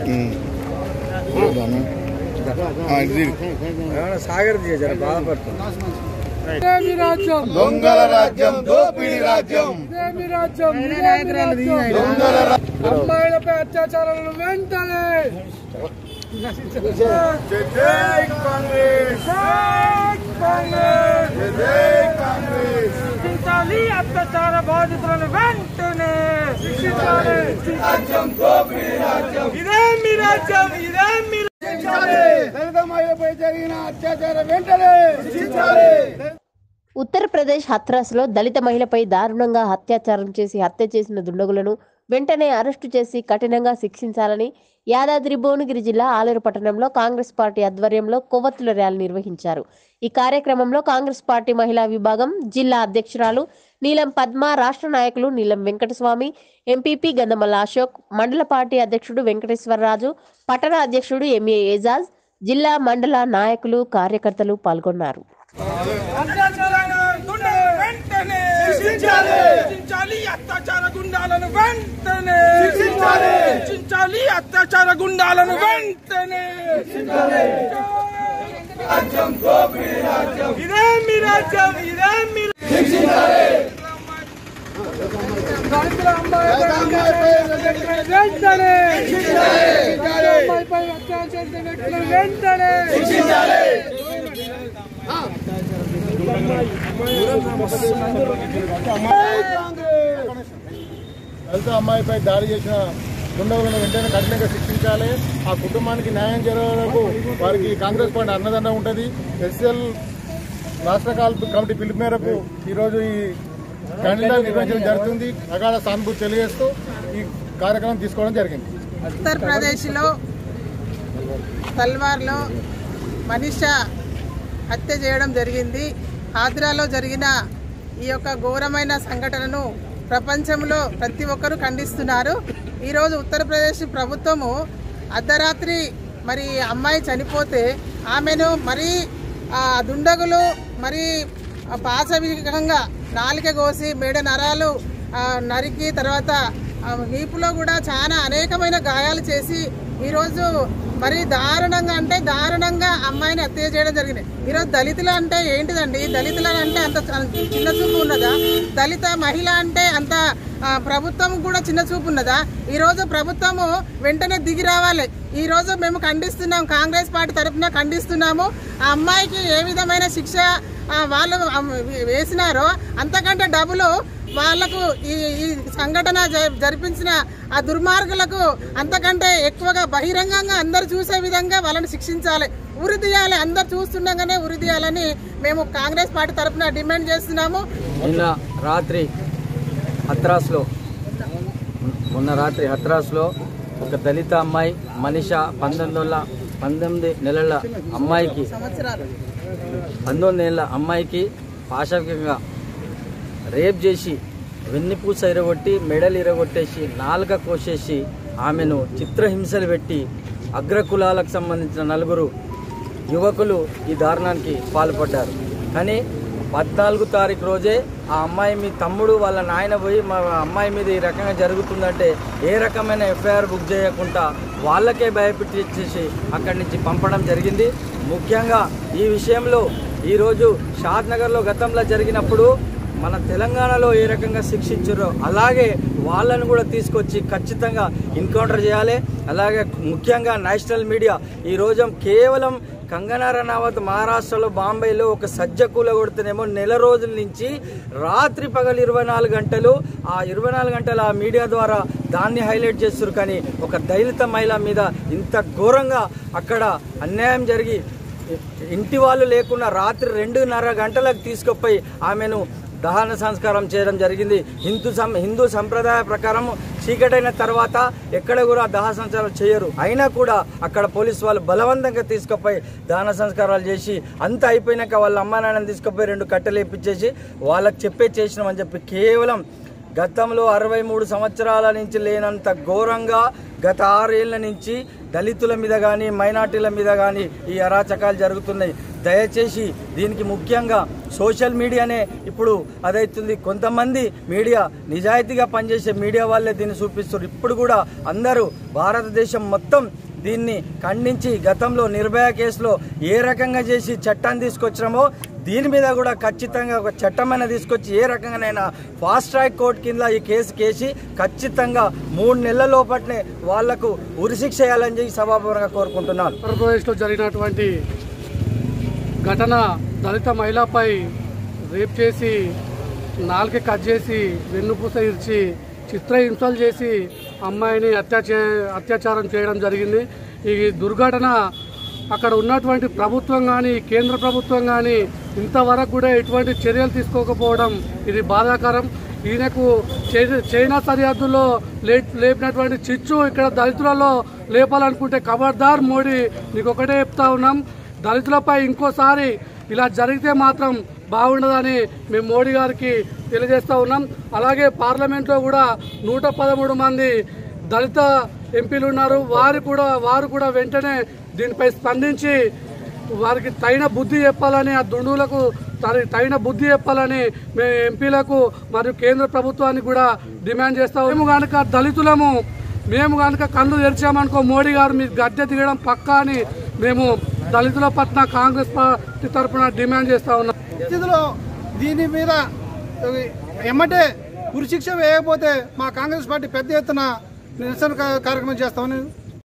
సాగర్ చేశారు బాధపడుతుంది ఇదేమి రాజ్యం దొంగల రాజ్యం దోపిడి రాజ్యం ఇదేమి రాజ్యం ఇదేమి రాజ్యం దొంగల రా- అమ్మాయిలపై అత్యాచారాలను వెంటనే జై జై కాంగ్రెస్ జై కాంగ్రెస్ జై జై కాంగ్రెస్ శిక్షించాలి అత్యాచార బాధితులను వెంటనే శిక్షించాలి ఇదేమి రాజ్యం ఇదేమి దళిత మహిళపై జరిగిన అత్యాచారం వెంటనే శిక్షించాలి ఉత్తరప్రదేశ్ హత్రాస్లో దళిత మహిళపై దారుణంగా అత్యాచారం చేసి హత్య చేసిన దుండగులను వెంటనే అరెస్టు చేసి కఠినంగా శిక్షించాలని యాదాద్రి భువనగిరి జిల్లా ఆలేరు పట్టణంలో కాంగ్రెస్ పార్టీ ఆధ్వర్యంలో కొవ్వొత్తుల ర్యాలీ నిర్వహించారు ఈ కార్యక్రమంలో కాంగ్రెస్ పార్టీ మహిళా విభాగం జిల్లా అధ్యక్షురాలు నీలం పద్మ రాష్ట్ర నాయకులు నీలం వెంకటస్వామి ఎంపీపీ గంధమల్ల అశోక్ మండల పార్టీ అధ్యక్షుడు వెంకటేశ్వరరాజు పట్టణ అధ్యక్షుడు ఎంఏ ఏజాజ్ జిల్లా మండల నాయకులు కార్యకర్తలు పాల్గొన్నారు అత్యాచారాలను గుండాలను వెంటనే శిక్షించాలి శిక్షించాలి అత్యాచార గుండాలను వెంటనే శిక్షించాలి శిక్షించాలి అత్యాచార గుండాలను వెంటనే ఇదేమి రాజ్యం ఇదేమి దళితుల అమ్మాయిపై వెంటనే అమ్మాయిపై అత్యాచారం చేసిన వ్యక్తులను వెంటనే దళిత అమ్మాయిపై దాడి చేసిన దుండగులను వెంటనే కఠినంగా శిక్షించాలి ఆ కుటుంబానికి న్యాయం జరిగే వారికి కాంగ్రెస్ పార్టీ అన్నదండ ఉంటుంది ఎస్ఎల్ రాష్ట్ర కాల్ కమిటీ పిలుపు మేరకు ఈరోజు ఈ క్యాండిడేట్ నిర్వహించడం జరుగుతుంది అగాఢ సానుభూతి తెలియజేస్తూ ఈ కార్యక్రమం తీసుకోవడం జరిగింది ఉత్తరప్రదేశ్లో తల్వార్లో మనిష హత్య చేయడం జరిగింది ఆంధ్రాలో జరిగిన ఈ యొక్క ఘోరమైన సంఘటనను ప్రపంచంలో ప్రతి ఒక్కరూ ఖండిస్తున్నారు ఈరోజు ఉత్తరప్రదేశ్ ప్రభుత్వము అర్ధరాత్రి మరి అమ్మాయి చనిపోతే ఆమెను మరి ఆ దుండగులు మరి ఆ పాశవికంగా నాలిక కోసి మేడ నరాలు ఆ, నరికి తర్వాత ఆ, వీపులో కూడా చాలా అనేకమైన గాయాలు చేసి ఈరోజు మరి దారుణంగా అంటే దారుణంగా అమ్మాయిని హత్య చేయడం జరిగింది ఈరోజు దళితులు అంటే ఏంటిదండి దళితులు అంటే అంత చిన్న చూపు ఉన్నదా దళిత మహిళ అంటే అంత ఆ, ప్రభుత్వం కూడా చిన్న చూపు ఉన్నదా ఈరోజు ప్రభుత్వము వెంటనే దిగి రావాలి ఈ రోజు మేము ఖండిస్తున్నాం కాంగ్రెస్ పార్టీ తరఫున ఖండిస్తున్నాము ఆ అమ్మాయికి ఏ విధమైన శిక్ష ఆ, వాళ్ళు ఆ, వేసినారో అంతకంటే డబ్బులు వాళ్లకు ఈ ఈ సంఘటన జ- జరిపించిన ఆ దుర్మార్గులకు అంతకంటే ఎక్కువగా బహిరంగంగా అందరు చూసే విధంగా వాళ్ళని శిక్షించాలి ఉరి తీయాలి అందరు చూస్తుండగానే ఉరి తీయాలని మేము కాంగ్రెస్ పార్టీ తరఫున డిమాండ్ చేస్తున్నాము నిన్న రాత్రి హత్రాస్లో మొన్న రాత్రి హత్రాస్లో ఒక దళిత అమ్మాయి మనిష పంతొమ్మిది వందల పంతొమ్మిది నెలల అమ్మాయికి సంవత్సరాలు పంతొమ్మిది ఏళ్ళ అమ్మాయికి పాశవికంగా రేప్ చేసి వెన్నుపూస ఇరగొట్టి మెడలు ఇరగొట్టేసి నాలుక కోసేసి ఆమెను చిత్రహింసలు పెట్టి అగ్రకులాలకు సంబంధించిన నలుగురు యువకులు ఈ దారుణానికి పాల్పడ్డారు కానీ పద్నాలుగు తారీఖు రోజే ఆ అమ్మాయి మీ తమ్ముడు వాళ్ళ నాయన పోయి మా అమ్మాయి మీద ఈ రకంగా జరుగుతుందంటే ఏ రకమైన ఎఫ్ఐఆర్ బుక్ చేయకుండా వాళ్ళకే భయపెట్టించేసి అక్కడి నుంచి పంపడం జరిగింది ముఖ్యంగా ఈ విషయంలో ఈరోజు షాద్ నగర్లో గతంలో జరిగినప్పుడు మన తెలంగాణలో ఏ రకంగా శిక్షించారో అలాగే వాళ్ళను కూడా తీసుకొచ్చి ఖచ్చితంగా ఎన్కౌంటర్ చేయాలి అలాగే ముఖ్యంగా నేషనల్ మీడియా ఈ రోజు కేవలం కంగనా రనావత్ మహారాష్ట్రలో బాంబేలో ఒక సజ్జ కూల కొడుతూనేమో నెల రోజుల నుంచి రాత్రి పగలు ఇరవై నాలుగు గంటలు ఆ ఇరవై నాలుగు గంటల ఆ మీడియా ద్వారా దాన్ని హైలైట్ చేస్తారు కానీ ఒక దళిత మహిళ మీద ఇంత ఘోరంగా అక్కడ అన్యాయం జరిగి ఇంటి వాళ్ళు లేకుండా రాత్రి రెండున్నర గంటలకు తీసుకుపోయి ఆమెను దహన సంస్కారం చేయడం జరిగింది హిందూ సం హిందూ సంప్రదాయ ప్రకారం చీకటైన తర్వాత ఎక్కడ కూడా దహన సంస్కారం చేయరు అయినా కూడా అక్కడ పోలీసు వాళ్ళు బలవంతంగా తీసుకుపోయి దహన సంస్కారాలు చేసి అంత అయిపోయినాక వాళ్ళ అమ్మా నాన్నని తీసుకుపోయి రెండు కట్టెలు ఇప్పించేసి వాళ్ళకి చెప్పే చేసినామని చెప్పి కేవలం గతంలో అరవై మూడు సంవత్సరాల నుంచి లేనంత ఘోరంగా గత ఆరేళ్ల నుంచి దళితుల మీద కానీ మైనార్టీల మీద కానీ ఈ అరాచకాలు జరుగుతున్నాయి దయచేసి దీనికి ముఖ్యంగా సోషల్ మీడియానే ఇప్పుడు అదైతుంది కొంతమంది మీడియా నిజాయితీగా పనిచేసే మీడియా వాళ్ళే దీన్ని చూపిస్తారు ఇప్పుడు కూడా అందరూ భారతదేశం మొత్తం దీన్ని ఖండించి గతంలో నిర్భయ కేసులో ఏ రకంగా చేసి చట్టాన్ని తీసుకొచ్చినామో దీని మీద కూడా ఖచ్చితంగా ఒక చట్టమైన తీసుకొచ్చి ఏ రకంగానైనా ఫాస్ట్ ట్రాక్ కోర్టు కింద ఈ కేసు కేసి ఖచ్చితంగా మూడు నెలల లోపట్నే వాళ్లకు ఉరిశిక్ష చేయాలని చెప్పి సభాపూర్వకంగా కోరుకుంటున్నాను ఆంధ్రప్రదేశ్లో జరిగినటువంటి ఘటన దళిత మహిళపై రేప్ చేసి నాలుక కట్ చేసి వెన్నుపూస ఇర్చి చిత్రహింసలు చేసి అమ్మాయిని అత్యాచే అత్యాచారం చేయడం జరిగింది ఈ దుర్ఘటన అక్కడ ఉన్నటువంటి ప్రభుత్వం కానీ కేంద్ర ప్రభుత్వం కానీ ఇంతవరకు కూడా ఎటువంటి చర్యలు తీసుకోకపోవడం ఇది బాధాకరం ఈయనకు చై- చైనా సరిహద్దులో లే లేపినటువంటి చిచ్చు ఇక్కడ దళితులలో లేపాలనుకుంటే ఖబర్దార్ మోడీ నీకు ఒకటే చెప్తా ఉన్నాం దళితులపై ఇంకోసారి ఇలా జరిగితే మాత్రం బాగుండదని మేము మోడీ గారికి తెలియజేస్తా ఉన్నాం అలాగే పార్లమెంట్లో కూడా నూట పదమూడు మంది దళిత ఎంపీలు ఉన్నారు వారు కూడా వారు కూడా వెంటనే దీనిపై స్పందించి వారికి తగిన బుద్ధి చెప్పాలని ఆ దుండులకు తరి- తగిన బుద్ధి చెప్పాలని మేము ఎంపీలకు మరియు కేంద్ర ప్రభుత్వానికి కూడా డిమాండ్ చేస్తాం మేము కనుక దళితులము మేము కనుక కళ్ళు తెరిచామనుకో మోడీ గారు మీ గద్దె దిగడం పక్కా అని మేము దళితుల పట్ల కాంగ్రెస్ పార్టీ తరఫున డిమాండ్ చేస్తా ఉన్నాం పరిస్థితిలో దీని మీద ఎమ్మటే ఉరిశిక్ష వేయకపోతే మా కాంగ్రెస్ పార్టీ పెద్ద ఎత్తున నిరసన కా- కార్యక్రమం చేస్తామని